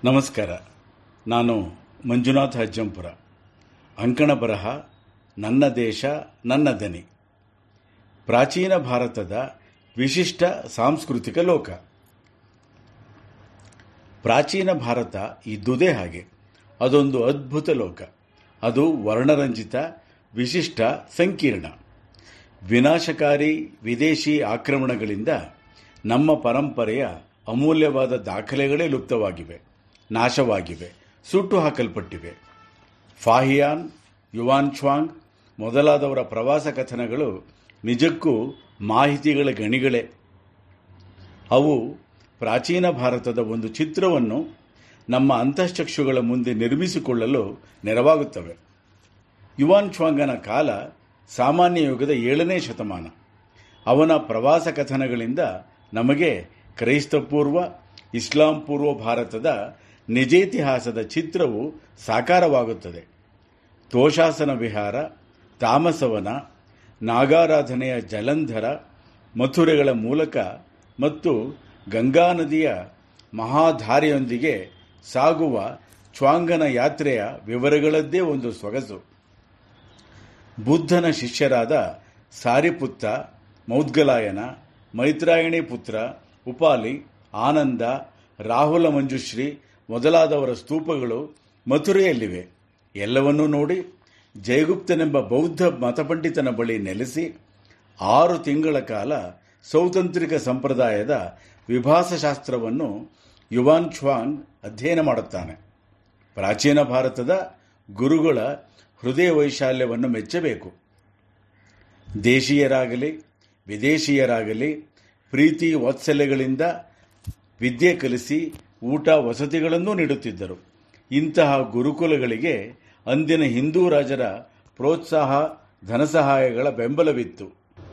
ನಮಸ್ಕಾರ ನಾನು ಮಂಜುನಾಥ್ ಅಜ್ಜಂಪುರ ಅಂಕಣ ಬರಹ ನನ್ನ ದೇಶ ನನ್ನ ದನಿ ಪ್ರಾಚೀನ ಭಾರತದ ವಿಶಿಷ್ಟ ಸಾಂಸ್ಕೃತಿಕ ಲೋಕ ಪ್ರಾಚೀನ ಭಾರತ ಇದ್ದುದೇ ಹಾಗೆ ಅದೊಂದು ಅದ್ಭುತ ಲೋಕ ಅದು ವರ್ಣರಂಜಿತ ವಿಶಿಷ್ಟ ಸಂಕೀರ್ಣ ವಿನಾಶಕಾರಿ ವಿದೇಶಿ ಆಕ್ರಮಣಗಳಿಂದ ನಮ್ಮ ಪರಂಪರೆಯ ಅಮೂಲ್ಯವಾದ ದಾಖಲೆಗಳೇ ಲುಪ್ತವಾಗಿವೆ ನಾಶವಾಗಿವೆ ಸುಟ್ಟು ಹಾಕಲ್ಪಟ್ಟಿವೆ ಫಾಹಿಯಾನ್ ಯುವಾನ್ ಚ್ವಾಂಗ್ ಮೊದಲಾದವರ ಪ್ರವಾಸ ಕಥನಗಳು ನಿಜಕ್ಕೂ ಮಾಹಿತಿಗಳ ಗಣಿಗಳೇ ಅವು ಪ್ರಾಚೀನ ಭಾರತದ ಒಂದು ಚಿತ್ರವನ್ನು ನಮ್ಮ ಅಂತಃಚಕ್ಷುಗಳ ಮುಂದೆ ನಿರ್ಮಿಸಿಕೊಳ್ಳಲು ನೆರವಾಗುತ್ತವೆ ಯುವಾನ್ ಚ್ವಾಂಗನ ಕಾಲ ಸಾಮಾನ್ಯ ಯುಗದ ಏಳನೇ ಶತಮಾನ ಅವನ ಪ್ರವಾಸ ಕಥನಗಳಿಂದ ನಮಗೆ ಕ್ರೈಸ್ತಪೂರ್ವ ಇಸ್ಲಾಂ ಪೂರ್ವ ಭಾರತದ ನಿಜೇತಿಹಾಸದ ಚಿತ್ರವು ಸಾಕಾರವಾಗುತ್ತದೆ ತೋಷಾಸನ ವಿಹಾರ ತಾಮಸವನ ನಾಗಾರಾಧನೆಯ ಜಲಂಧರ ಮಥುರೆಗಳ ಮೂಲಕ ಮತ್ತು ಗಂಗಾ ನದಿಯ ಮಹಾಧಾರೆಯೊಂದಿಗೆ ಸಾಗುವ ಚ್ವಾಂಗನ ಯಾತ್ರೆಯ ವಿವರಗಳದ್ದೇ ಒಂದು ಸೊಗಸು ಬುದ್ಧನ ಶಿಷ್ಯರಾದ ಸಾರಿಪುತ್ತ ಮೌದ್ಗಲಾಯನ ಮೈತ್ರಾಯಣಿ ಪುತ್ರ ಉಪಾಲಿ ಆನಂದ ರಾಹುಲ ಮಂಜುಶ್ರೀ ಮೊದಲಾದವರ ಸ್ತೂಪಗಳು ಮಥುರೆಯಲ್ಲಿವೆ ಎಲ್ಲವನ್ನೂ ನೋಡಿ ಜಯಗುಪ್ತನೆಂಬ ಬೌದ್ಧ ಮತಪಂಡಿತನ ಬಳಿ ನೆಲೆಸಿ ಆರು ತಿಂಗಳ ಕಾಲ ಸೌತಂತ್ರಿಕ ಸಂಪ್ರದಾಯದ ವಿಭಾಸಶಾಸ್ತ್ರವನ್ನು ಯುವಾನ್ ಚ್ವಾಂಗ್ ಅಧ್ಯಯನ ಮಾಡುತ್ತಾನೆ ಪ್ರಾಚೀನ ಭಾರತದ ಗುರುಗಳ ಹೃದಯ ವೈಶಾಲ್ಯವನ್ನು ಮೆಚ್ಚಬೇಕು ದೇಶೀಯರಾಗಲಿ ವಿದೇಶೀಯರಾಗಲಿ ಪ್ರೀತಿ ವಾತ್ಸಲ್ಯಗಳಿಂದ ವಿದ್ಯೆ ಕಲಿಸಿ ಊಟ ವಸತಿಗಳನ್ನೂ ನೀಡುತ್ತಿದ್ದರು ಇಂತಹ ಗುರುಕುಲಗಳಿಗೆ ಅಂದಿನ ಹಿಂದೂ ರಾಜರ ಪ್ರೋತ್ಸಾಹ ಧನಸಹಾಯಗಳ ಬೆಂಬಲವಿತ್ತು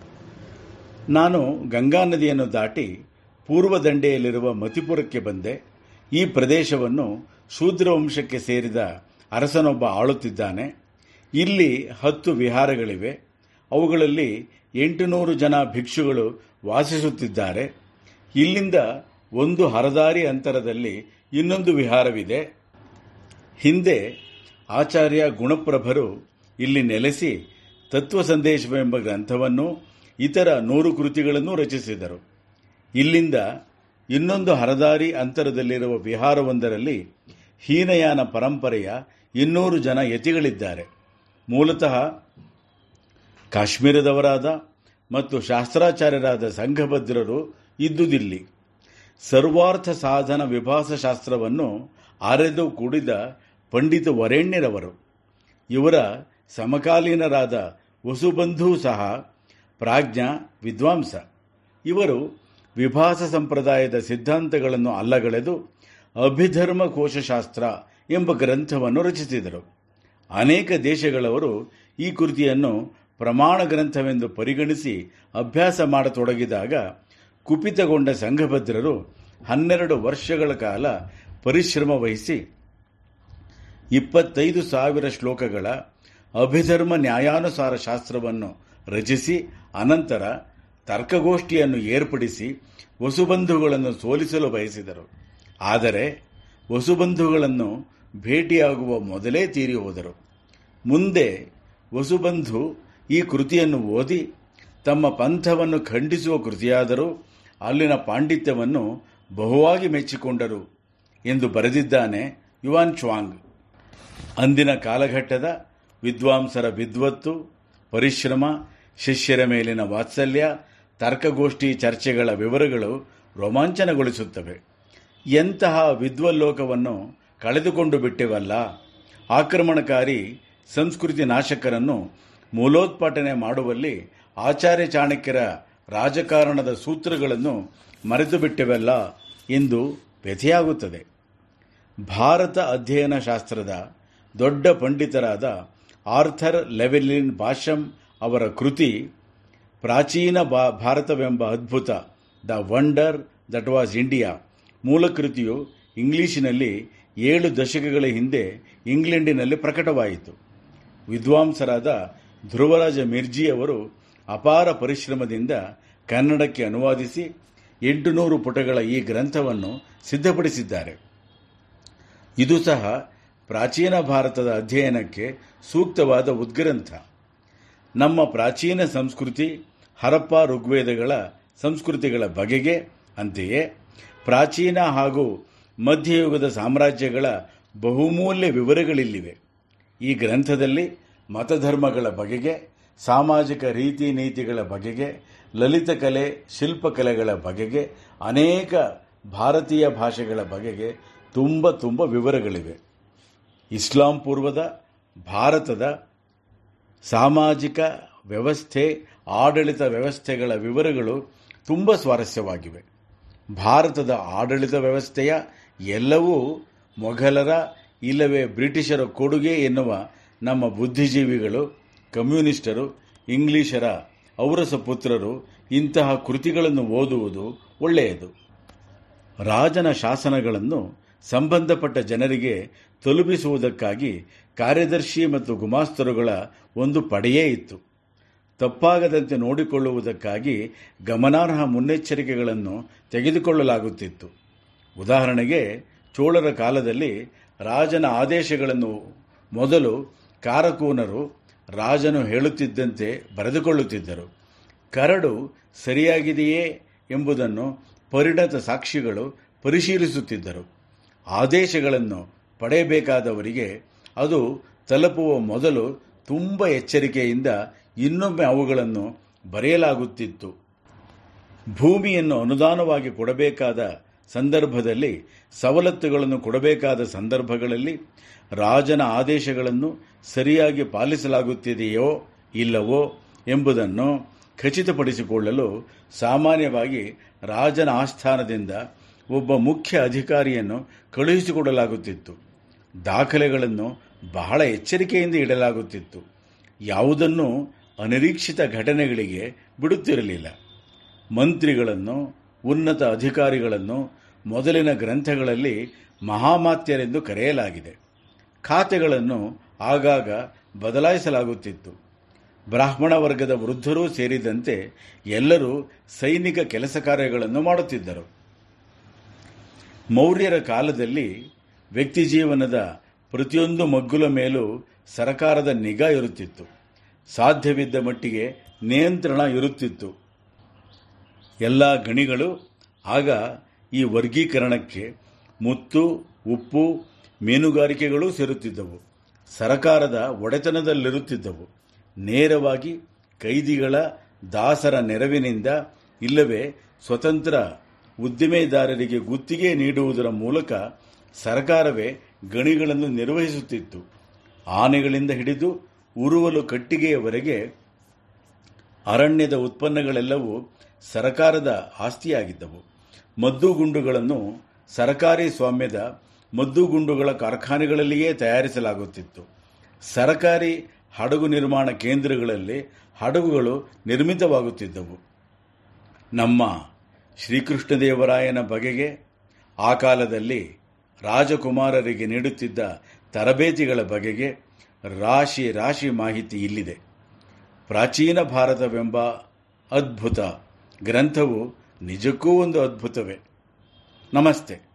ನಾನು ಗಂಗಾ ನದಿಯನ್ನು ದಾಟಿ ಪೂರ್ವ ದಂಡೆಯಲ್ಲಿರುವ ಮತಿಪುರಕ್ಕೆ ಬಂದೆ ಈ ಪ್ರದೇಶವನ್ನು ಶೂದ್ರ ವಂಶಕ್ಕೆ ಸೇರಿದ ಅರಸನೊಬ್ಬ ಆಳುತ್ತಿದ್ದಾನೆ ಇಲ್ಲಿ ಹತ್ತು ವಿಹಾರಗಳಿವೆ ಅವುಗಳಲ್ಲಿ ಎಂಟುನೂರು ಜನ ಭಿಕ್ಷುಗಳು ವಾಸಿಸುತ್ತಿದ್ದಾರೆ ಇಲ್ಲಿಂದ ಒಂದು ಹರದಾರಿ ಅಂತರದಲ್ಲಿ ಇನ್ನೊಂದು ವಿಹಾರವಿದೆ ಹಿಂದೆ ಆಚಾರ್ಯ ಗುಣಪ್ರಭರು ಇಲ್ಲಿ ನೆಲೆಸಿ ತತ್ವ ಸಂದೇಶವೆಂಬ ಗ್ರಂಥವನ್ನು ಇತರ ನೂರು ಕೃತಿಗಳನ್ನು ರಚಿಸಿದರು ಇಲ್ಲಿಂದ ಇನ್ನೊಂದು ಹರದಾರಿ ಅಂತರದಲ್ಲಿರುವ ವಿಹಾರವೊಂದರಲ್ಲಿ ಹೀನಯಾನ ಪರಂಪರೆಯ ಇನ್ನೂರು ಜನ ಯತಿಗಳಿದ್ದಾರೆ ಮೂಲತಃ ಕಾಶ್ಮೀರದವರಾದ ಮತ್ತು ಶಾಸ್ತ್ರಾಚಾರ್ಯರಾದ ಸಂಘಭದ್ರರು ಇದ್ದುದಿಲ್ಲಿ ಸರ್ವಾರ್ಥ ಸಾಧನ ವಿಭಾಸಶಾಸ್ತ್ರವನ್ನು ಆರೆದು ಕೂಡಿದ ಪಂಡಿತ ವರೇಣ್ಯರವರು ಇವರ ಸಮಕಾಲೀನರಾದ ವಸುಬಂಧು ಸಹ ಪ್ರಾಜ್ಞ ವಿದ್ವಾಂಸ ಇವರು ವಿಭಾಸ ಸಂಪ್ರದಾಯದ ಸಿದ್ಧಾಂತಗಳನ್ನು ಅಲ್ಲಗಳೆದು ಅಭಿಧರ್ಮ ಕೋಶಶಾಸ್ತ್ರ ಎಂಬ ಗ್ರಂಥವನ್ನು ರಚಿಸಿದರು ಅನೇಕ ದೇಶಗಳವರು ಈ ಕೃತಿಯನ್ನು ಪ್ರಮಾಣ ಗ್ರಂಥವೆಂದು ಪರಿಗಣಿಸಿ ಅಭ್ಯಾಸ ಮಾಡತೊಡಗಿದಾಗ ಕುಪಿತಗೊಂಡ ಸಂಘಭದ್ರರು ಹನ್ನೆರಡು ವರ್ಷಗಳ ಕಾಲ ಪರಿಶ್ರಮ ವಹಿಸಿ ಇಪ್ಪತ್ತೈದು ಸಾವಿರ ಶ್ಲೋಕಗಳ ಅಭಿಧರ್ಮ ನ್ಯಾಯಾನುಸಾರ ಶಾಸ್ತ್ರವನ್ನು ರಚಿಸಿ ಅನಂತರ ತರ್ಕಗೋಷ್ಠಿಯನ್ನು ಏರ್ಪಡಿಸಿ ವಸುಬಂಧುಗಳನ್ನು ಸೋಲಿಸಲು ಬಯಸಿದರು ಆದರೆ ವಸುಬಂಧುಗಳನ್ನು ಭೇಟಿಯಾಗುವ ಮೊದಲೇ ತೀರಿ ಹೋದರು ಮುಂದೆ ವಸುಬಂಧು ಈ ಕೃತಿಯನ್ನು ಓದಿ ತಮ್ಮ ಪಂಥವನ್ನು ಖಂಡಿಸುವ ಕೃತಿಯಾದರೂ ಅಲ್ಲಿನ ಪಾಂಡಿತ್ಯವನ್ನು ಬಹುವಾಗಿ ಮೆಚ್ಚಿಕೊಂಡರು ಎಂದು ಬರೆದಿದ್ದಾನೆ ಯುವಾನ್ ಚ್ವಾಂಗ್ ಅಂದಿನ ಕಾಲಘಟ್ಟದ ವಿದ್ವಾಂಸರ ವಿದ್ವತ್ತು ಪರಿಶ್ರಮ ಶಿಷ್ಯರ ಮೇಲಿನ ವಾತ್ಸಲ್ಯ ತರ್ಕಗೋಷ್ಠಿ ಚರ್ಚೆಗಳ ವಿವರಗಳು ರೋಮಾಂಚನಗೊಳಿಸುತ್ತವೆ ಎಂತಹ ವಿದ್ವಲ್ಲೋಕವನ್ನು ಕಳೆದುಕೊಂಡು ಬಿಟ್ಟೆವಲ್ಲ ಆಕ್ರಮಣಕಾರಿ ಸಂಸ್ಕೃತಿ ನಾಶಕರನ್ನು ಮೂಲೋತ್ಪಾಟನೆ ಮಾಡುವಲ್ಲಿ ಆಚಾರ್ಯ ಚಾಣಕ್ಯರ ರಾಜಕಾರಣದ ಸೂತ್ರಗಳನ್ನು ಮರೆತು ಬಿಟ್ಟೆವಲ್ಲ ಎಂದು ವ್ಯಥೆಯಾಗುತ್ತದೆ ಭಾರತ ಅಧ್ಯಯನ ಶಾಸ್ತ್ರದ ದೊಡ್ಡ ಪಂಡಿತರಾದ ಆರ್ಥರ್ ಲೆವೆಲಿನ್ ಭಾಷಂ ಅವರ ಕೃತಿ ಪ್ರಾಚೀನ ಭಾರತವೆಂಬ ಅದ್ಭುತ the wonder that was India ಮೂಲ ಕೃತಿಯು ಇಂಗ್ಲಿಶಿನಲ್ಲಿ ಏಳು ದಶಕಗಳ ಹಿಂದೆ ಇಂಗ್ಲೆಂಡಿನಲ್ಲಿ ಪ್ರಕಟವಾಯಿತು ವಿದ್ವಾಂಸರಾದ ಧ್ರುವರಾಜ ಮಿರ್ಜಿ ಅವರು ಅಪಾರ ಪರಿಶ್ರಮದಿಂದ ಕನ್ನಡಕ್ಕೆ ಅನುವಾದಿಸಿ ಎಂಟುನೂರು ಪುಟಗಳ ಈ ಗ್ರಂಥವನ್ನು ಸಿದ್ಧಪಡಿಸಿದ್ದಾರೆ ಇದು ಸಹ ಪ್ರಾಚೀನ ಭಾರತದ ಅಧ್ಯಯನಕ್ಕೆ ಸೂಕ್ತವಾದ ಉದ್ಗ್ರಂಥ ನಮ್ಮ ಪ್ರಾಚೀನ ಸಂಸ್ಕೃತಿ ಹರಪ್ಪ ಋಗ್ವೇದಗಳ ಸಂಸ್ಕೃತಿಗಳ ಬಗೆಗೆ ಅಂತೆಯೇ ಪ್ರಾಚೀನ ಹಾಗೂ ಮಧ್ಯಯುಗದ ಸಾಮ್ರಾಜ್ಯಗಳ ಬಹುಮೂಲ್ಯ ವಿವರಗಳಿಲ್ಲಿವೆ ಈ ಗ್ರಂಥದಲ್ಲಿ ಮತಧರ್ಮಗಳ ಬಗೆಗೆ ಸಾಮಾಜಿಕ ರೀತಿ ನೀತಿಗಳ ಬಗೆಗೆ ಲಲಿತಕಲೆ ಶಿಲ್ಪಕಲೆಗಳ ಬಗೆಗೆ ಅನೇಕ ಭಾರತೀಯ ಭಾಷೆಗಳ ಬಗೆಗೆ ತುಂಬ ತುಂಬ ವಿವರಗಳಿವೆ ಇಸ್ಲಾಂ ಪೂರ್ವದ ಭಾರತದ ಸಾಮಾಜಿಕ ವ್ಯವಸ್ಥೆ ಆಡಳಿತ ವ್ಯವಸ್ಥೆಗಳ ವಿವರಗಳು ತುಂಬ ಸ್ವಾರಸ್ಯವಾಗಿವೆ ಭಾರತದ ಆಡಳಿತ ವ್ಯವಸ್ಥೆಯ ಎಲ್ಲವೂ ಮೊಘಲರ ಇಲ್ಲವೇ ಬ್ರಿಟಿಷರ ಕೊಡುಗೆ ಎನ್ನುವ ನಮ್ಮ ಬುದ್ಧಿಜೀವಿಗಳು ಕಮ್ಯುನಿಸ್ಟರು ಇಂಗ್ಲಿಷರ ಔರಸ ಪುತ್ರರು ಇಂತಹ ಕೃತಿಗಳನ್ನು ಓದುವುದು ಒಳ್ಳೆಯದು ರಾಜನ ಶಾಸನಗಳನ್ನು ಸಂಬಂಧಪಟ್ಟ ಜನರಿಗೆ ತಲುಪಿಸುವುದಕ್ಕಾಗಿ ಕಾರ್ಯದರ್ಶಿ ಮತ್ತು ಗುಮಾಸ್ತರುಗಳ ಒಂದು ಪಡೆಯೇ ಇತ್ತು ತಪ್ಪಾಗದಂತೆ ನೋಡಿಕೊಳ್ಳುವುದಕ್ಕಾಗಿ ಗಮನಾರ್ಹ ಮುನ್ನೆಚ್ಚರಿಕೆಗಳನ್ನು ತೆಗೆದುಕೊಳ್ಳಲಾಗುತ್ತಿತ್ತು ಉದಾಹರಣೆಗೆ ಚೋಳರ ಕಾಲದಲ್ಲಿ ರಾಜನ ಆದೇಶಗಳನ್ನು ಮೊದಲು ಕಾರಕೂನರು ರಾಜನು ಹೇಳುತ್ತಿದ್ದಂತೆ ಬರೆದುಕೊಳ್ಳುತ್ತಿದ್ದರು ಕರಡು ಸರಿಯಾಗಿದೆಯೇ ಎಂಬುದನ್ನು ಪರಿಣತ ಸಾಕ್ಷಿಗಳು ಪರಿಶೀಲಿಸುತ್ತಿದ್ದರು ಆದೇಶಗಳನ್ನು ಪಡೆಯಬೇಕಾದವರಿಗೆ ಅದು ತಲುಪುವ ಮೊದಲು ತುಂಬ ಎಚ್ಚರಿಕೆಯಿಂದ ಇನ್ನೊಮ್ಮೆ ಅವುಗಳನ್ನು ಬರೆಯಲಾಗುತ್ತಿತ್ತು ಭೂಮಿಯನ್ನು ಅನುದಾನವಾಗಿ ಕೊಡಬೇಕಾದ ಸಂದರ್ಭದಲ್ಲಿ ಸವಲತ್ತುಗಳನ್ನು ಕೊಡಬೇಕಾದ ಸಂದರ್ಭಗಳಲ್ಲಿ ರಾಜನ ಆದೇಶಗಳನ್ನು ಸರಿಯಾಗಿ ಪಾಲಿಸಲಾಗುತ್ತಿದೆಯೋ ಇಲ್ಲವೋ ಎಂಬುದನ್ನು ಖಚಿತಪಡಿಸಿಕೊಳ್ಳಲು ಸಾಮಾನ್ಯವಾಗಿ ರಾಜನ ಆಸ್ಥಾನದಿಂದ ಒಬ್ಬ ಮುಖ್ಯ ಅಧಿಕಾರಿಯನ್ನು ಕಳುಹಿಸಿಕೊಡಲಾಗುತ್ತಿತ್ತು ದಾಖಲೆಗಳನ್ನು ಬಹಳ ಎಚ್ಚರಿಕೆಯಿಂದ ಇಡಲಾಗುತ್ತಿತ್ತು ಯಾವುದನ್ನು ಅನಿರೀಕ್ಷಿತ ಘಟನೆಗಳಿಗೆ ಬಿಡುತ್ತಿರಲಿಲ್ಲ ಮಂತ್ರಿಗಳನ್ನು ಉನ್ನತ ಅಧಿಕಾರಿಗಳನ್ನು ಮೊದಲಿನ ಗ್ರಂಥಗಳಲ್ಲಿ ಮಹಾಮಾತ್ಯರೆಂದು ಕರೆಯಲಾಗಿದೆ ಖಾತೆಗಳನ್ನು ಆಗಾಗ ಬದಲಾಯಿಸಲಾಗುತ್ತಿತ್ತು ಬ್ರಾಹ್ಮಣ ವರ್ಗದ ವೃದ್ಧರೂ ಸೇರಿದಂತೆ ಎಲ್ಲರೂ ಸೈನಿಕ ಕೆಲಸ ಕಾರ್ಯಗಳನ್ನು ಮಾಡುತ್ತಿದ್ದರು ಮೌರ್ಯರ ಕಾಲದಲ್ಲಿ ವ್ಯಕ್ತಿ ಜೀವನದ ಪ್ರತಿಯೊಂದು ಮಗ್ಗುಲ ಮೇಲೂ ಸರಕಾರದ ನಿಗಾ ಇರುತ್ತಿತ್ತು ಸಾಧ್ಯವಿದ್ದ ಮಟ್ಟಿಗೆ ನಿಯಂತ್ರಣ ಇರುತ್ತಿತ್ತು ಎಲ್ಲ ಗಣಿಗಳು ಆಗ ಈ ವರ್ಗೀಕರಣಕ್ಕೆ ಮುತ್ತು ಉಪ್ಪು ಮೀನುಗಾರಿಕೆಗಳೂ ಸೇರುತ್ತಿದ್ದವು ಸರಕಾರದ ಒಡೆತನದಲ್ಲಿರುತ್ತಿದ್ದವು ನೇರವಾಗಿ ಕೈದಿಗಳ ದಾಸರ ನೆರವಿನಿಂದ ಇಲ್ಲವೇ ಸ್ವತಂತ್ರ ಉದ್ದಿಮೆದಾರರಿಗೆ ಗುತ್ತಿಗೆ ನೀಡುವುದರ ಮೂಲಕ ಸರಕಾರವೇ ಗಣಿಗಳನ್ನು ನಿರ್ವಹಿಸುತ್ತಿತ್ತು ಆನೆಗಳಿಂದ ಹಿಡಿದು ಉರುವಲು ಕಟ್ಟಿಗೆಯವರೆಗೆ ಅರಣ್ಯದ ಉತ್ಪನ್ನಗಳೆಲ್ಲವೂ ಸರಕಾರದ ಆಸ್ತಿಯಾಗಿದ್ದವು ಮದ್ದುಗುಂಡುಗಳನ್ನು ಸರಕಾರಿ ಸ್ವಾಮ್ಯದ ಮದ್ದುಗುಂಡುಗಳ ಕಾರ್ಖಾನೆಗಳಲ್ಲಿಯೇ ತಯಾರಿಸಲಾಗುತ್ತಿತ್ತು ಸರಕಾರಿ ಹಡಗು ನಿರ್ಮಾಣ ಕೇಂದ್ರಗಳಲ್ಲಿ ಹಡಗುಗಳು ನಿರ್ಮಿತವಾಗುತ್ತಿದ್ದವು ನಮ್ಮ ಶ್ರೀಕೃಷ್ಣದೇವರಾಯನ ಬಗೆಗೆ ಆ ಕಾಲದಲ್ಲಿ ರಾಜಕುಮಾರರಿಗೆ ನೀಡುತ್ತಿದ್ದ ತರಬೇತಿಗಳ ಬಗೆಗೆ ರಾಶಿ ರಾಶಿ ಮಾಹಿತಿ ಇಲ್ಲಿದೆ ಪ್ರಾಚೀನ ಭಾರತವೆಂಬ ಅದ್ಭುತ ಗ್ರಂಥವು ನಿಜಕ್ಕೂ ಒಂದು ಅದ್ಭುತವೇ ನಮಸ್ತೆ